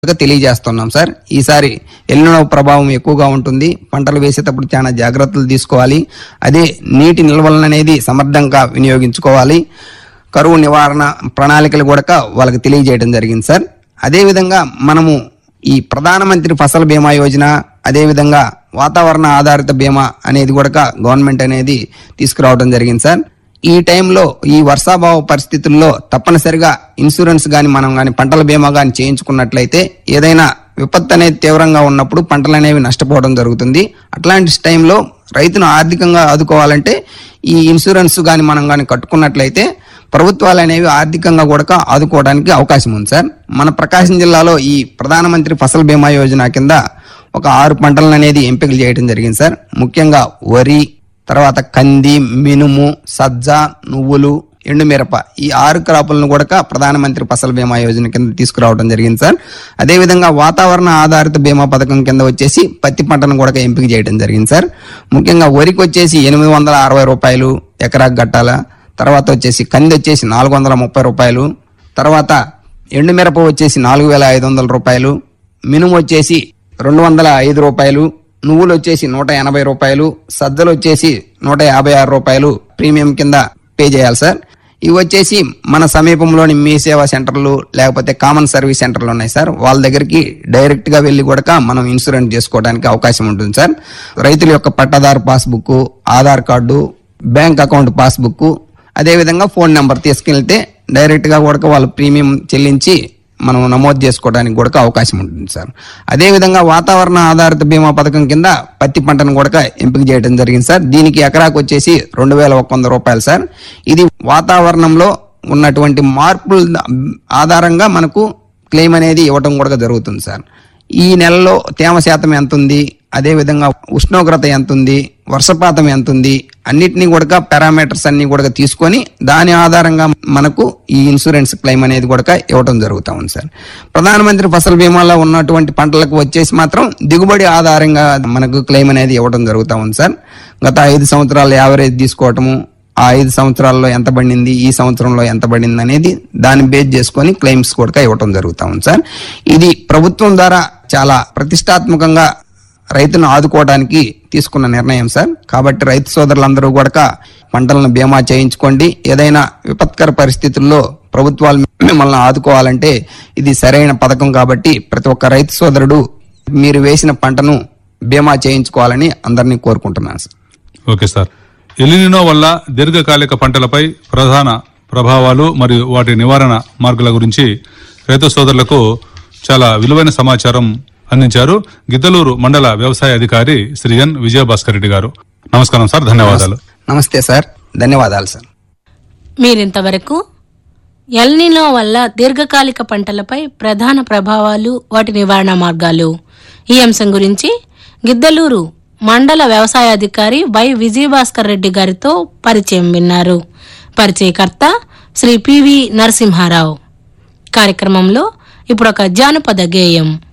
తెలియజేస్తున్నాం సార్ ఈసారి ఎల్లినో ప్రభావం ఎక్కువగా ఉంటుంది పంటలు వేసేటప్పుడు చాలా జాగ్రత్తలు తీసుకోవాలి అదే నీటి నిల్వలను అనేది సమర్థంగా వినియోగించుకోవాలి కరువు నివారణ ప్రణాళికలు కూడా వాళ్ళకి తెలియజేయడం జరిగింది సార్ అదేవిధంగా మనము ఈ ప్రధానమంత్రి ఫసల్ బీమా యోజన అదేవిధంగా వాతావరణ ఆధారిత బీమా అనేది కూడా గవర్నమెంట్ అనేది తీసుకురావడం జరిగింది సార్ ఈ టైంలో ఈ వర్షాభావ పరిస్థితుల్లో తప్పనిసరిగా ఇన్సూరెన్స్ గాని మనం గాని పంటల బీమా గాని చేయించుకున్నట్లయితే ఏదైనా విపత్తు అనేది తీవ్రంగా ఉన్నప్పుడు పంటలు అనేవి నష్టపోవడం జరుగుతుంది అట్లాంటి టైంలో రైతును ఆర్థికంగా ఆదుకోవాలంటే ఈ ఇన్సూరెన్స్ గాని మనం గాని కట్టుకున్నట్లయితే ప్రభుత్వాలు అనేవి ఆర్థికంగా కూడా ఆదుకోవడానికి అవకాశం ఉంది సార్ మన ప్రకాశం జిల్లాలో ఈ ప్రధానమంత్రి ఫసల్ బీమా యోజన కింద ఒక ఆరు పంటలను అనేది ఎంపికలు చేయడం జరిగింది సార్ ముఖ్యంగా వరి తర్వాత కంది మినుము సజ్జ నువ్వులు ఎండుమిరప ఈ ఆరు క్రాపులను కూడా ప్రధానమంత్రి ఫసల్ బీమా యోజన కింద తీసుకురావడం జరిగింది సార్ అదేవిధంగా వాతావరణ ఆధారిత బీమా పథకం కింద వచ్చేసి పత్తి పంటను కూడా ఎంపిక చేయడం జరిగింది సార్ ముఖ్యంగా వరికి వచ్చేసి ఎనిమిది వందల అరవై రూపాయలు ఎకరాకు కట్టాల తర్వాత వచ్చేసి కంది వచ్చేసి నాలుగు వందల ముప్పై రూపాయలు తర్వాత ఎండుమిరప వచ్చేసి నాలుగు వేల ఐదు వందల రూపాయలు మినుము వచ్చేసి రెండు వందల ఐదు రూపాయలు నువ్వులు వచ్చేసి నూట ఎనభై రూపాయలు సజ్జలు వచ్చేసి నూట యాభై ఆరు రూపాయలు ప్రీమియం కింద పే చేయాలి సార్ ఇవి వచ్చేసి మన సమీపంలోని మీ సేవా సెంటర్లు లేకపోతే కామన్ సర్వీస్ సెంటర్లు ఉన్నాయి సార్ వాళ్ళ దగ్గరికి డైరెక్ట్ గా వెళ్లి కూడా మనం ఇన్సూరెన్స్ చేసుకోవడానికి అవకాశం ఉంటుంది సార్ రైతుల యొక్క పట్టాదారు passbook Aadhaar card bank account passbook అదేవిధంగా ఫోన్ నెంబర్ తీసుకెళ్తే డైరెక్ట్ గా కూడా వాళ్ళు ప్రీమియం చెల్లించి మనం నమోదు చేసుకోవడానికి కూడా అవకాశం ఉంటుంది సార్ అదేవిధంగా వాతావరణ ఆధారిత బీమా పథకం కింద పత్తి పంటను కూడా ఎంపిక చేయడం జరిగింది సార్ దీనికి ఎకరాకు వచ్చేసి రెండు వేల ఒక వంద రూపాయలు సార్ ఇది వాతావరణంలో ఉన్నటువంటి మార్పుల ఆధారంగా మనకు క్లెయిమ్ అనేది ఇవ్వటం కూడా జరుగుతుంది సార్ ఈ నెలలో తేమ శాతం ఎంత ఉంది అదేవిధంగా ఉష్ణోగ్రత ఎంత ఉంది వర్షపాతం ఎంత ఉంది అన్నిటినీ కూడా పారామీటర్స్ అన్ని కూడా తీసుకొని దాని ఆధారంగా మనకు ఈ ఇన్సూరెన్స్ క్లెయిమ్ అనేది కూడా ఇవ్వడం జరుగుతా ఉంది సార్ ప్రధానమంత్రి ఫసల్ బీమాలో ఉన్నటువంటి పంటలకు వచ్చేసి మాత్రం దిగుబడి ఆధారంగా మనకు క్లెయిమ్ అనేది ఇవ్వడం జరుగుతా ఉంది సార్ గత ఐదు సంవత్సరాల యావరేజ్ తీసుకోవటము ఆ ఐదు సంవత్సరాల్లో ఎంత పడింది ఈ సంవత్సరంలో ఎంత పడింది అనేది దాన్ని బేస్ చేసుకొని క్లెయిమ్స్ కూడా ఇవ్వడం జరుగుతా ఉంది సార్ ఇది ప్రభుత్వం ద్వారా చాలా ప్రతిష్టాత్మకంగా రైతును ఆదుకోవడానికి తీసుకున్న నిర్ణయం సార్ కాబట్టి రైతు సోదరులందరూ కూడా పంటలను బీమా చేయించుకోండి ఏదైనా విపత్కర పరిస్థితుల్లో ప్రభుత్వాలు మిమ్మల్ని ఆదుకోవాలంటే ఇది సరైన పథకం కాబట్టి ప్రతి ఒక్క రైతు సోదరుడు మీరు వేసిన పంటను బీమా చేయించుకోవాలని అందరినీ కోరుకుంటున్నాను సార్ ఓకే సార్ ఎలినినో వల్ల దీర్ఘకాలిక పంటలపై ప్రధాన ప్రభావాలు మరియు వాటి నివారణ మార్గాల గురించి రైతు సోదరులకు చాలా విలువైన సమాచారం అందించారు గిద్దలూరు మండల వ్యవసాయ అధికారి శ్రీ ఎన్ విజయభాస్కర్ రెడ్డి గారు నమస్కారం సార్ ధన్యవాదాలు నమస్తే సార్ ధన్యవాదాలు సార్ మీరింతవరకు ఎల్నినో వల్ల దీర్ఘకాలిక పంటలపై ప్రధాన ప్రభావాలు వాటి నివారణ మార్గాలు ఈ అంశం గురించి గిద్దలూరు మండల వ్యవసాయ అధికారి వై విజయభాస్కర్ రెడ్డి గారితో పరిచయం విన్నారు పరిచయకర్త శ్రీ పివి నరసింహారావు కార్యక్రమంలో ఇప్పుడు ఒక జానపద గేయం